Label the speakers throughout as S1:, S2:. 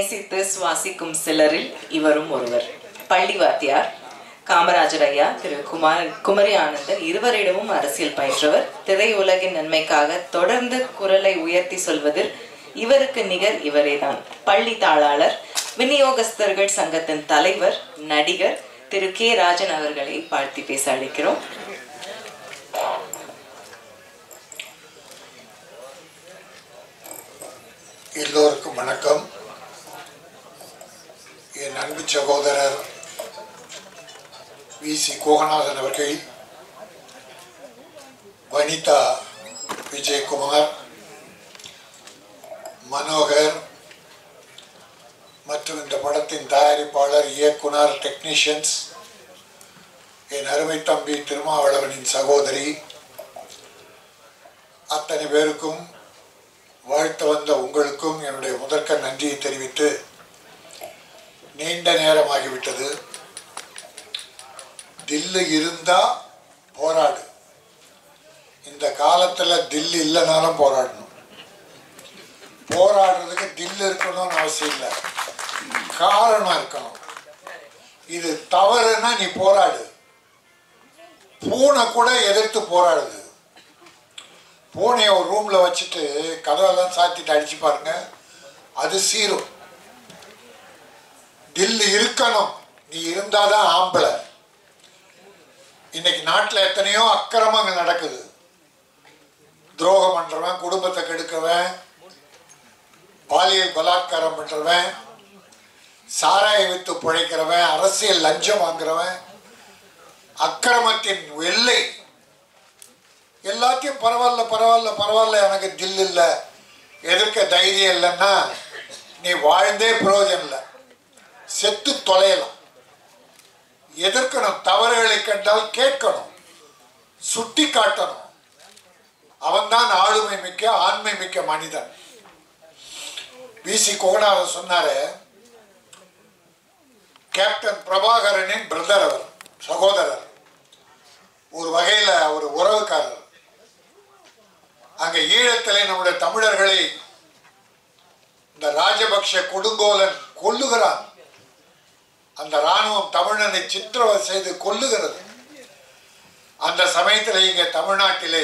S1: நேசித்து சுவாசிக்கும் சிலரில் இவரும் ஒருவர் பள்ளி வாத்தியார் காமராஜர் ஐயா திரு குமார் குமரி ஆனந்தன் இருவரிடமும் அரசியல் பயின்றவர் திரையுலகின் நன்மைக்காக தொடர்ந்து குரலை உயர்த்தி சொல்வதில் இவருக்கு நிகர் இவரேதான் பள்ளி தாளாளர் விநியோகஸ்தர்கள் சங்கத்தின் தலைவர் நடிகர் திரு கே ராஜன் அவர்களை வாழ்த்தி பேச அழைக்கிறோம்
S2: எல்லோருக்கும் வணக்கம் என் அன்பு சகோதரர் வி சி கோகநாதன் அவர்கள் வனிதா விஜயகுமார் மனோகர் மற்றும் இந்த படத்தின் தயாரிப்பாளர் இயக்குனர் டெக்னீஷியன்ஸ் என் அருமை தம்பி திருமாவளவனின் சகோதரி அத்தனை பேருக்கும் வாழ்த்து வந்த உங்களுக்கும் என்னுடைய முதற்க நன்றியை தெரிவித்து நீண்ட நேரமாகிவிட்டது தில்லு இருந்தா போராடு இந்த காலத்துல தில்லு இல்லைனாலும் போராடணும் போராடுறதுக்கு தில்லு இருக்கணும்னு அவசியம் இல்லை காரணம் இருக்கணும் இது தவறுனா நீ போராடு பூனை கூட எதிர்த்து போராடுது பூனையை ஒரு ரூம்ல வச்சுட்டு கதவெல்லாம் சாத்திட்டு அடிச்சு பாருங்க அது சீரும் தில்லு இருக்கணும் நீ இருந்தாதான் ஆம்பளை இன்னைக்கு நாட்டில் எத்தனையோ அக்கிரமங்கள் நடக்குது துரோகம் பண்றவன் குடும்பத்தை கெடுக்கவன் பாலியல் பலாத்காரம் பண்றவன் சாராய வித்து பிழைக்கிறவன் அரசியல் லஞ்சம் வாங்குறவன் அக்கிரமத்தின் எல்லை எல்லாத்தையும் பரவாயில்ல பரவாயில்ல பரவாயில்ல எனக்கு தில் இல்லை எதிர்க்க தைரியம் இல்லைன்னா நீ வாழ்ந்தே பிரயோஜனம் இல்லை செத்து தொலையலாம் எதிர்க்கணும் தவறுகளை கண்டால் கேட்கணும் சுட்டி காட்டணும் அவன்தான் ஆளுமை மிக்க ஆண்மை மிக்க மனிதன் விசி கோகநாதன் சொன்னாரு கேப்டன் பிரபாகரனின் பிரதர் அவர் சகோதரர் ஒரு வகையில ஒரு உறவுக்காரர் அங்க ஈழத்திலே நம்முடைய தமிழர்களை இந்த ராஜபக்ஷ கொடுங்கோலன் கொல்லுகிறான் அந்த ராணுவம் தமிழனை சித்திரவதை செய்து கொல்லுகிறது அந்த சமயத்தில் இங்க தமிழ்நாட்டிலே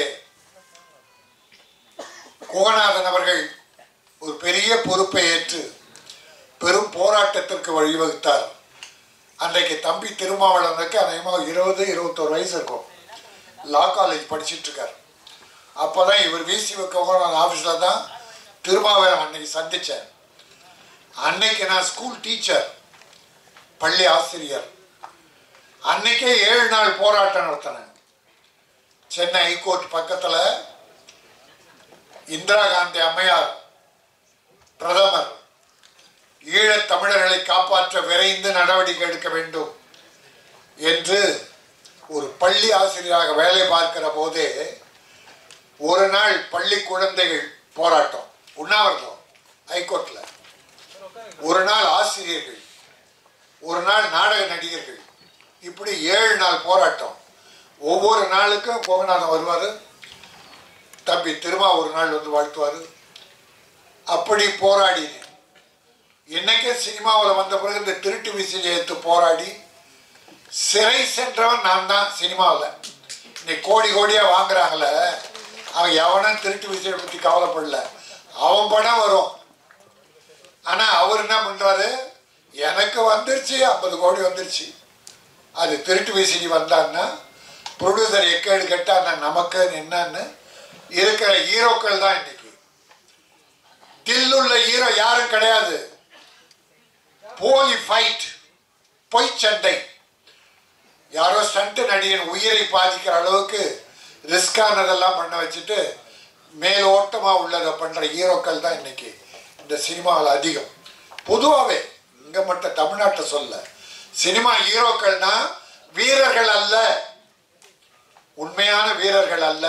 S2: கோகநாதன் அவர்கள் ஒரு பெரிய பொறுப்பை ஏற்று பெரும் போராட்டத்திற்கு வழிவகுத்தார் அன்றைக்கு தம்பி திருமாவளவனுக்கு அநேகமாக இருபது இருபத்தோரு வயசு இருக்கும் லா காலேஜ் படிச்சிட்டு இருக்கார் அப்போதான் இவர் விசி கோகநாதன் ஆஃபீஸில் தான் திருமாவளவன் அன்னைக்கு சந்தித்தேன் அன்னைக்கு நான் ஸ்கூல் டீச்சர் பள்ளி ஆசிரியர் அன்னைக்கே ஏழு நாள் போராட்டம் நடத்தினேன் சென்னை ஹைகோர்ட் பக்கத்தில் இந்திரா காந்தி அம்மையார் பிரதமர் ஈழத் தமிழர்களை காப்பாற்ற விரைந்து நடவடிக்கை எடுக்க வேண்டும் என்று ஒரு பள்ளி ஆசிரியராக வேலை பார்க்கிற போதே ஒரு நாள் பள்ளி குழந்தைகள் போராட்டம் உண்ணாவிரதம் ஹைகோர்ட்ல ஒரு நாள் ஆசிரியர்கள் ஒரு நாள் நாடக நடிகர்கள் இப்படி ஏழு நாள் போராட்டம் ஒவ்வொரு நாளுக்கும் கோகநாதன் வருவார் தம்பி திருமா ஒரு நாள் வந்து வாழ்த்துவார் அப்படி போராடினேன் என்னைக்கே சினிமாவில் வந்த பிறகு இந்த திருட்டு விசில் எடுத்து போராடி சிறை சென்றவன் நான் தான் சினிமாவில் இன்னைக்கு கோடி கோடியாக வாங்குறாங்களே அவன் எவனும் திருட்டு விசிலை பற்றி கவலைப்படல அவன் படம் வரும் ஆனால் அவர் என்ன பண்ணுறாரு எனக்கு வந்துருச்சு ஐம்பது கோடி வந்துருச்சு அது திருட்டு விசிறி வந்தான்னா ப்ரொடியூசர் எக்கேடு கேட்டான்னா நமக்கு என்னன்னு இருக்கிற ஹீரோக்கள் தான் இன்னைக்கு தில்லுள்ள ஹீரோ யாரும் கிடையாது போலி ஃபைட் பொய் சண்டை யாரோ ஸ்டண்ட் நடிகன் உயிரை பாதிக்கிற அளவுக்கு ரிஸ்கானதெல்லாம் பண்ண வச்சுட்டு மேலோட்டமாக உள்ளதை பண்ணுற ஹீரோக்கள் தான் இன்னைக்கு இந்த சினிமாவில் அதிகம் பொதுவாகவே இங்கே மட்டும் தமிழ்நாட்டை சொல்ல சினிமா ஹீரோக்கள்னா வீரர்கள் அல்ல உண்மையான வீரர்கள் அல்ல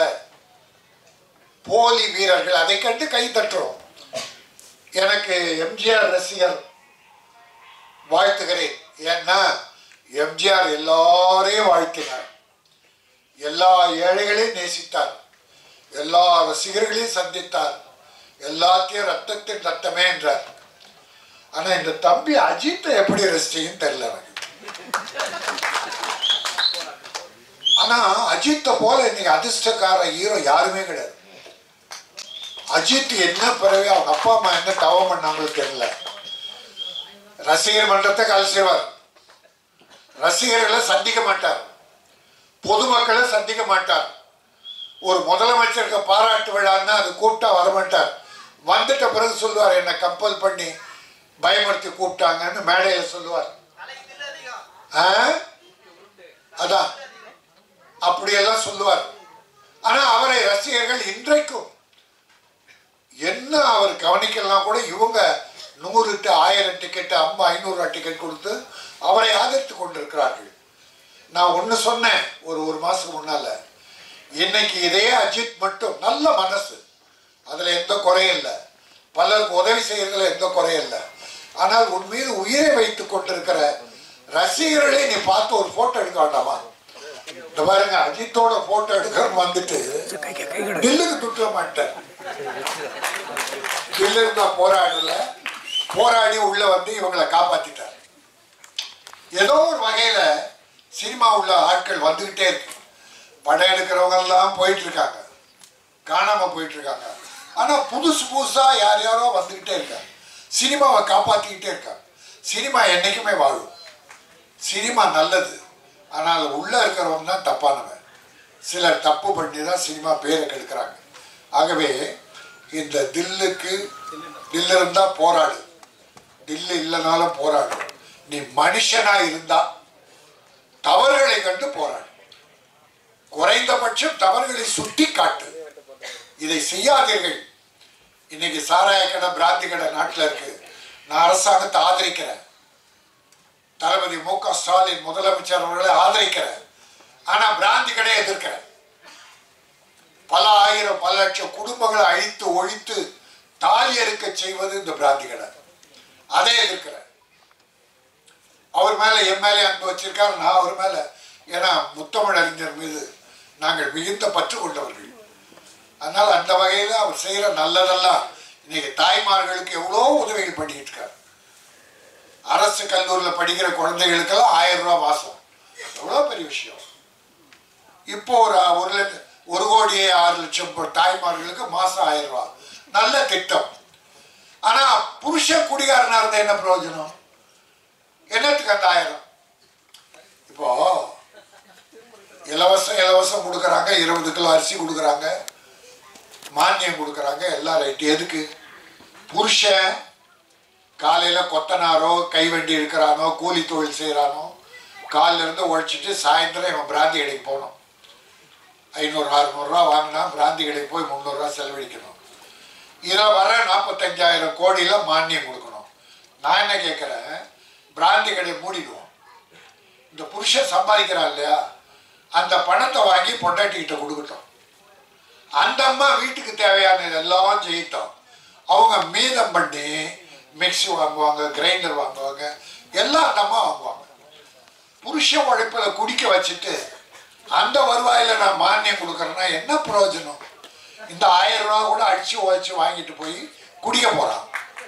S2: போலி வீரர்கள் அதை கண்டு கை தட்டுறோம் எனக்கு எம்ஜிஆர் ரசிகர் வாழ்த்துகிறேன் ஏன்னா எம்ஜிஆர் எல்லாரையும் வாழ்த்தினார் எல்லா ஏழைகளையும் நேசித்தார் எல்லா ரசிகர்களையும் சந்தித்தார் எல்லாத்தையும் ரத்தத்தின் ரத்தமே என்றார் ஆனா இந்த தம்பி அஜித்தை எப்படி ரசிச்சீங்கன்னு தெரியல எனக்கு ஆனா அஜித்தை போல இன்னைக்கு அதிர்ஷ்டக்கார ஹீரோ யாருமே கிடையாது அஜித் என்ன பிறகு அவங்க அப்பா அம்மா என்ன தவம் பண்ணாங்களோ தெரியல ரசிகர் மன்றத்தை கலைச்சிருவார் ரசிகர்களை சந்திக்க மாட்டார் பொதுமக்களை சந்திக்க மாட்டார் ஒரு முதலமைச்சருக்கு பாராட்டு விழான்னா அது கூப்பிட்டா வரமாட்டார் வந்துட்ட பிறகு சொல்லுவார் என்னை கப்பல் பண்ணி பயமுறுத்தி கூப்பிட்டாங்கன்னு மேடையில சொல்லுவார் ஆ? அதான் அப்படியெல்லாம் சொல்லுவார் ஆனா அவரை ரசிகர்கள் இன்றைக்கும் என்ன அவர் கவனிக்கலாம் கூட இவங்க நூறு டு ஆயிரம் டிக்கெட் ஐம்பது ஐநூறு டிக்கெட் கொடுத்து அவரை ஆதரித்து கொண்டிருக்கிறார்கள் நான் ஒன்று சொன்னேன் ஒரு ஒரு மாசத்துக்கு முன்னால இன்னைக்கு இதே அஜித் மட்டும் நல்ல மனசு அதுல எந்த குறையும் இல்லை பலருக்கு உதவி செய்யறதுல எந்த குறையும் இல்லை ஆனால் உன் மீது உயிரை வைத்துக் கொண்டிருக்கிற ரசிகர்களை நீ பார்த்து ஒரு போட்டோ எடுக்க வேண்டாமா இந்த பாருங்க அஜித்தோட போட்டோ எடுக்கிறன்னு வந்துட்டு டில்லுக்கு துட்ட மாட்டேன் டில்லு இருந்தா போராடல போராடி உள்ள வந்து இவங்களை காப்பாத்திட்டார் ஏதோ ஒரு வகையில சினிமா உள்ள ஆட்கள் வந்துகிட்டே இருக்கு படம் எடுக்கிறவங்க எல்லாம் போயிட்டு இருக்காங்க காணாம போயிட்டு இருக்காங்க ஆனா புதுசு புதுசா யார் யாரோ வந்துகிட்டே இருக்காங்க சினிமாவை காப்பாத்திக்கிட்டே இருக்காங்க சினிமா என்னைக்குமே வாழும் சினிமா நல்லது ஆனால் உள்ள இருக்கிறவங்க தான் தப்பானவன் சிலர் தப்பு பண்ணி தான் சினிமா பேரை கெடுக்கிறாங்க ஆகவே இந்த தில்லுக்கு தில்லு இருந்தா போராடு தில்லு இல்லைனாலும் போராடு நீ மனுஷனா இருந்தா தவறுகளை கண்டு போராடு குறைந்தபட்சம் தவறுகளை சுட்டி காட்டு இதை செய்யாதீர்கள் இன்னைக்கு சாராய கடை பிராந்தி கடை நாட்டில் இருக்கு நான் அரசாங்கத்தை ஆதரிக்கிறேன் தளபதி மு க ஸ்டாலின் முதலமைச்சர் அவர்களை ஆதரிக்கிறேன் ஆனா பிராந்தி கடையை எதிர்க்கிறேன் பல ஆயிரம் பல லட்சம் குடும்பங்களை அழித்து ஒழித்து தாலி அறுக்க செய்வது இந்த பிராந்தி கடை அதை எதிர்க்கிறேன் அவர் மேல என் மேலே அன்பு வச்சிருக்காரு நான் அவர் மேல ஏன்னா முத்தமிழ் அறிஞர் மீது நாங்கள் மிகுந்த பற்று கொண்டவர்கள் அதனால அந்த வகையில அவர் செய்யற நல்லதெல்லாம் இன்னைக்கு தாய்மார்களுக்கு எவ்வளோ உதவிகள் பண்ணிட்டு இருக்காரு அரசு கல்லூரியில் படிக்கிற குழந்தைகளுக்கெல்லாம் ஆயிரம் ரூபாய் மாசம் எவ்வளோ பெரிய விஷயம் இப்போ ஒரு ஒரு லட்சம் ஒரு கோடியே ஆறு லட்சம் போ- தாய்மார்களுக்கு மாசம் ஆயிரம் ரூபாய் நல்ல திட்டம் ஆனா புருஷன் குடிகாரனா இருந்தா என்ன பிரயோஜனம் என்னத்துக்கு அந்த ஆயிரம் இப்போ இலவசம் இலவசம் கொடுக்குறாங்க இருபது கிலோ அரிசி கொடுக்குறாங்க மானியம் கொடுக்குறாங்க எல்லாம் ரைட்டு எதுக்கு புருஷன் காலையில கொத்தனாரோ கைவண்டி இருக்கிறானோ கூலி தொழில் செய்கிறானோ காலில இருந்து உழைச்சிட்டு சாயந்தரம் இவன் பிராந்தி கடைக்கு போகணும் ஐநூறு அறுநூறுவா வாங்கினா பிராந்தி கடைக்கு போய் முந்நூறுரூவா செலவழிக்கணும் இதில் வர நாற்பத்தஞ்சாயிரம் கோடியில மானியம் கொடுக்கணும் நான் என்ன கேட்குறேன் பிராந்தி கடையை மூடிடுவோம் இந்த புருஷன் சம்பாதிக்கிறான் இல்லையா அந்த பணத்தை வாங்கி பொண்டாட்டிக்கிட்ட கொடுக்கட்டும் அந்த அம்மா வீட்டுக்கு தேவையானது எல்லாம் செய்யட்டும் அவங்க மீதம் பண்ணி மிக்ஸி வாங்குவாங்க கிரைண்டர் வாங்குவாங்க எல்லாம் அந்த அம்மா வாங்குவாங்க புருஷன் உழைப்பில் குடிக்க வச்சுட்டு அந்த வருவாயில நான் மானியம் கொடுக்கறேன்னா என்ன பிரயோஜனம் இந்த ஆயிரம் ரூபா கூட அடிச்சு உழைச்சு வாங்கிட்டு போய் குடிக்க போறான்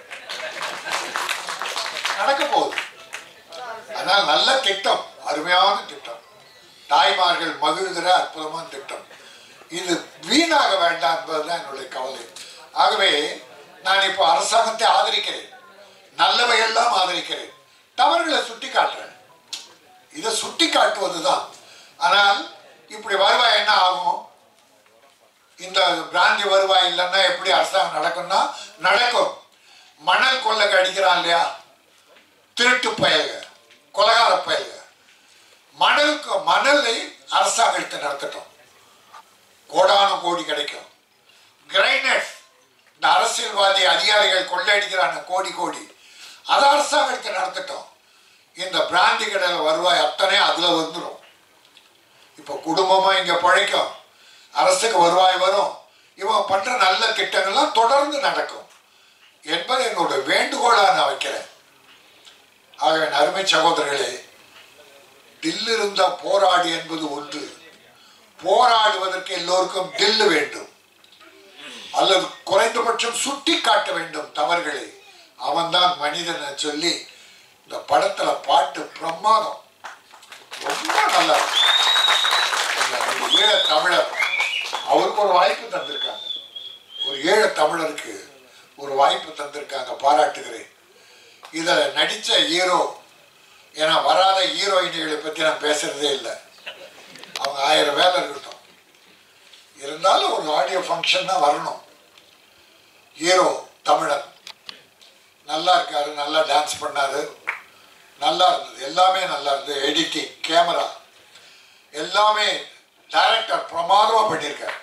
S2: நடக்க போகுது அதனால் நல்ல திட்டம் அருமையான திட்டம் தாய்மார்கள் மகிழ்கிற அற்புதமான திட்டம் இது வீணாக வேண்டாம் என்பதுதான் என்னுடைய கவலை ஆகவே நான் இப்போ அரசாங்கத்தை ஆதரிக்கிறேன் நல்லவையெல்லாம் ஆதரிக்கிறேன் தவறுகளை சுட்டி காட்டுறேன் இதை சுட்டி காட்டுவதுதான் ஆனால் இப்படி வருவாய் என்ன ஆகும் இந்த பிராந்தி வருவாய் இல்லைன்னா எப்படி அரசாங்கம் நடக்கும்னா நடக்கும் மணல் கொள்ளை அடிக்கிறான் இல்லையா திருட்டு பயல்க கொலகார பயல்க மணலுக்கு மணலை அரசாங்கத்தை நடத்தட்டும் கோடான கோடி கிடைக்கும் கிரைனட் இந்த அரசியல்வாதி அதிகாரிகள் கொள்ளையடிக்கிறான கோடி கோடி அதை அரசாங்கத்தை நடத்தட்டும் இந்த பிராந்தி கடையில் வருவாய் அத்தனை அதுல வந்துடும் இப்போ குடும்பமா இங்க பிழைக்கும் அரசுக்கு வருவாய் வரும் இவன் பண்ற நல்ல திட்டங்கள்லாம் தொடர்ந்து நடக்கும் என்பதை என்னோட வேண்டுகோளா நான் வைக்கிறேன் ஆகவே என் அருமை சகோதரர்களே தில் இருந்தா போராடு என்பது ஒன்று போராடுவதற்கு எல்லோருக்கும் தில்லு வேண்டும் அல்லது குறைந்தபட்சம் சுட்டி காட்ட வேண்டும் தவறுகளை அவன்தான் மனிதனை சொல்லி இந்த படத்துல பாட்டு பிரமாதம் ரொம்ப நல்லா இருக்கு. இந்த ஒரு ஈழ தமிழர் அவருக்கு ஒரு வாய்ப்பு தந்திருக்காங்க ஒரு ஈழ தமிழருக்கு ஒரு வாய்ப்பு தந்திருக்காங்க பாராட்டுகிறேன் இதில் நடித்த ஹீரோ ஏன்னா வராத ஹீரோயினிகளை பற்றி நான் பேசுறதே இல்லை அவங்க ஆயிரம் வேலை இருக்கட்டும் இருந்தாலும் ஒரு ஆடியோ ஃபங்க்ஷன் தான் வரணும் ஹீரோ தமிழன் நல்லா இருக்காரு நல்லா டான்ஸ் பண்ணாரு நல்லா இருந்தது எல்லாமே நல்லா இருந்தது எடிட்டிங் கேமரா எல்லாமே டைரக்டர் பிரமாதமாக பண்ணியிருக்காரு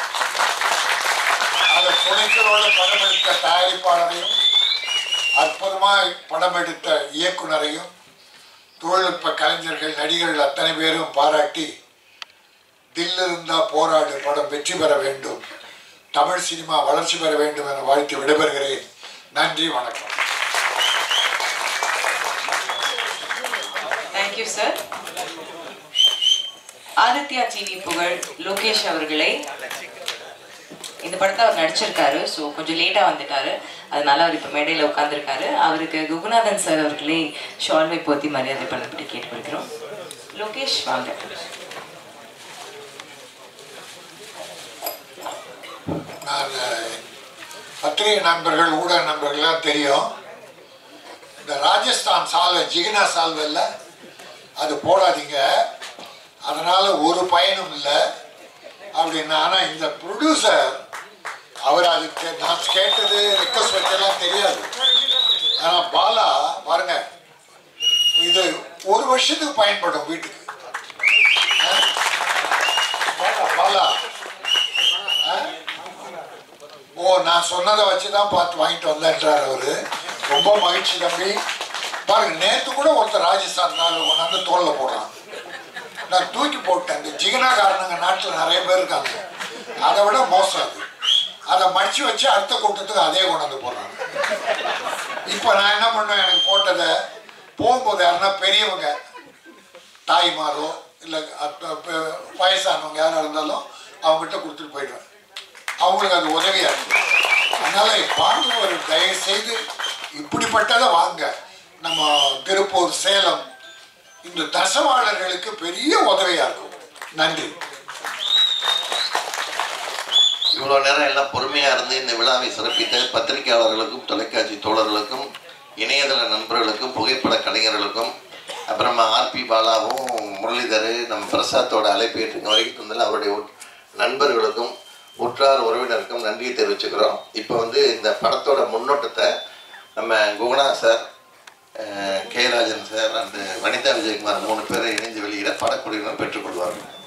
S2: அதை துணைச்சலோட படம் எடுத்த தயாரிப்பாளரையும் அற்புதமாக படம் எடுத்த இயக்குனரையும் தொழில்நுட்ப கலைஞர்கள் நடிகர்கள் அத்தனை பேரும் பாராட்டி தில் இருந்தா போராடு படம் வெற்றி பெற வேண்டும் தமிழ் சினிமா வளர்ச்சி பெற வேண்டும் என வாழ்த்து விடைபெறுகிறேன் நன்றி வணக்கம்
S1: தேங்க்யூ சார் ஆதித்யா டிவி புகழ் லோகேஷ் அவர்களை இந்த படத்தை அவர் நடிச்சிருக்காரு ஸோ கொஞ்சம் லேட்டாக வந்துட்டாரு அதனால அவர் இப்போ மேடையில் உட்காந்துருக்காரு அவருக்கு குகுநாதன் சார் அவர்களை ஷால்வை போத்தி மரியாதை பண்ணபடி கேட்டுக்கொள்கிறோம் லோகேஷ் வாங்க
S2: நான் அஹ், பத்திரிகை நண்பர்கள் ஊடக நண்பர்கள்லாம் தெரியும் இந்த ராஜஸ்தான் சால்வை ஜிகினா சால்வை இல்ல அது போடாதீங்க அதனால ஒரு பயனும் இல்லை அப்படின்னா ஆனால் இந்த ப்ரொடியூசர் அவர் அது கே- நான் கேட்டது ரெக்வஸ்ட் வச்செல்லாம் தெரியாது ஆனால் பாலா பாருங்க இது ஒரு வருஷத்துக்கு பயன்படும் வீட்டுக்கு ஆ? பாலா, பாலா ஆ? ஓ நான் சொன்னதை வச்சு தான் பார்த்து வாங்கிட்டு வந்தேன்றார் அவரு ரொம்ப மகிழ்ச்சி தம்பி பாருங்க நேத்து கூட ஒருத்தர் ராஜஸ்தான் நாள் கொண்டாந்து தோல்ல போடுறான் நான் தூக்கி போட்டேன் இந்த ஜிகனாகாரனுங்க நாட்டில் நிறைய பேர் இருக்காங்க அதை விட மோசம் அது அதை மடிச்சு வச்சு அடுத்த கூட்டத்துக்கு அதே கொண்டாந்து போடுறாங்க இப்போ நான் என்ன பண்ணுவேன் எனக்கு போட்டதை போகும்போது யாருன்னா பெரியவங்க தாய்மாரோ இல்லை வயசானவங்க யாராக இருந்தாலும் அவங்ககிட்ட கொடுத்துட்டு போயிடுவேன் அவங்களுக்கு அது உதவியா இருக்கும் அதனால வாங்குவோர் தயவு செய்து இப்படிப்பட்டதை வாங்க நம்ம திருப்பூர் சேலம் இந்த தசவாளர்களுக்கு பெரிய உதவியா இருக்கும் நன்றி
S3: இவ்வளோ நேரம் எல்லாம் பொறுமையாக இருந்து இந்த விழாவை சிறப்பித்த பத்திரிகையாளர்களுக்கும் தொலைக்காட்சி தோழர்களுக்கும் இணையதள நண்பர்களுக்கும் புகைப்பட கலைஞர்களுக்கும் அப்புறமா ஆர்பி பாலாவும் முரளிதர் நம்ம பிரசாத்தோட அழைப்பு ஏற்றுங்க வரைக்கும் தந்தால் அவருடைய உட்- நண்பர்களுக்கும் உற்றார் உறவினருக்கும் நன்றியை தெரிவிச்சுக்கிறோம் இப்போ வந்து இந்த படத்தோட முன்னோட்டத்தை நம்ம குணா சார் அஹ், கே ராஜன் சார் அந்த வனிதா விஜயகுமார் மூணு பேரை இணைந்து வெளியிட படக்குழுவினர் பெற்றுக்கொள்வார்கள்